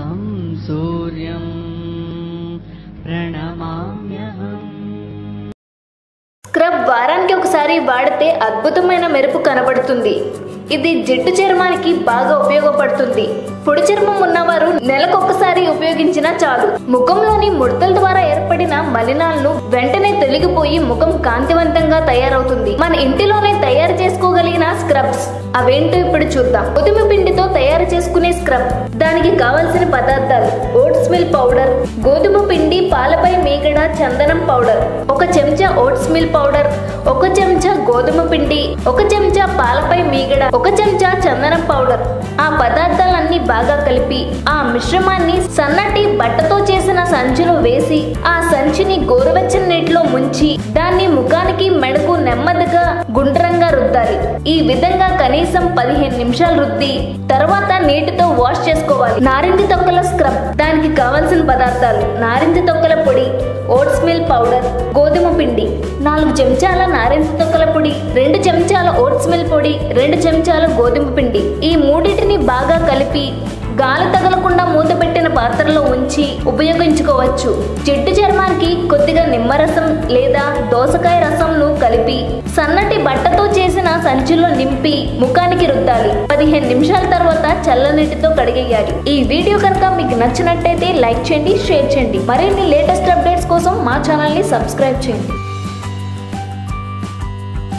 अहं सूर्यं प्रणमाम्यहम् స్క్రబ్ వారానికి ఒకసారి వాడితే అద్భుతమైన మెరుపు కనబడుతుంది ఇది జిడ్డు చర్మానికి బాగా ఉపయోగపడుతుంది పొడి చర్మం ఉన్నవారు నెలకొకసారి ఉపయోగించినా చాలు ముఖంలోని ముడతల ద్వారా ఏర్పడిన మలినాలను వెంటనే తొలగిపోయి ముఖం కాంతివంతంగా తయారవుతుంది మన ఇంటిలోనే తయారు చేసుకోగలిగిన స్క్రబ్స్ అవేంటో ఇప్పుడు చూద్దాం గోధుమ పిండితో తయారు చేసుకునే స్క్రబ్ దానికి కావలసిన పదార్థాలు ఓట్స్ మిల్ పౌడర్ గోధుమ పిండి పాలపై మీగడ చందనం పౌడర్ ఒక చెంచా ఓట్స్ మిల్ పౌడర్ ఒక చెంచా గోధుమ పిండి ఒక చెంచా పాలపై మీగడ ఒక చెంచా చందనం పౌడర్ ఆ పదార్థాలన్నీ బాగా కలిపి ఆ మిశ్రమాన్ని సన్నటి బట్టతో చేసిన సంచిలో వేసి ఆ సంచిని గోరువెచ్చని నీటిలో ముంచి దాన్ని ముఖానికి మెడకు నెమ్మదిగా గుండ్రంగా రుద్దాలి ఈ విధంగా కనీసం పదిహేను నిమిషాలు రుద్ది తర్వాత నీటితో వాష్ చేసుకోవాలి నారింజ తొక్కల స్క్రబ్ దానికి కావలసిన పదార్థాలు నారింజ తొక్కల పొడి ఓట్స్ మిల్ పౌడర్ గోధుమ పిండి నాలుగు చెంచాల నారింజ తొక్కల పొడి రెండు చెంచాల ఓట్స్ మిల్ పొడి రెండు చెంచాల గోధుమ పిండి ఈ మూడింటిని బాగా కలిపి గాలి తగలకుండా మూత పెట్టిన పాత్రలో ఉంచి ఉపయోగించుకోవచ్చు జిడ్డు చర్మానికి కొద్దిగా నిమ్మరసం లేదా దోసకాయ రసంను కలిపి సన్నటి బట్టతో చేసిన సంచిలో నింపి ముఖానికి రుద్దాలి పదిహేను నిమిషాల తర్వాత చల్లనీటితో కడిగేయాలి ఈ వీడియో కనుక మీకు నచ్చినట్టయితే లైక్ చేయండి షేర్ చేయండి మరిన్ని లేటెస్ట్ అప్డేట్స్ కోసం మా ఛానల్ని సబ్స్క్రైబ్ చేయండి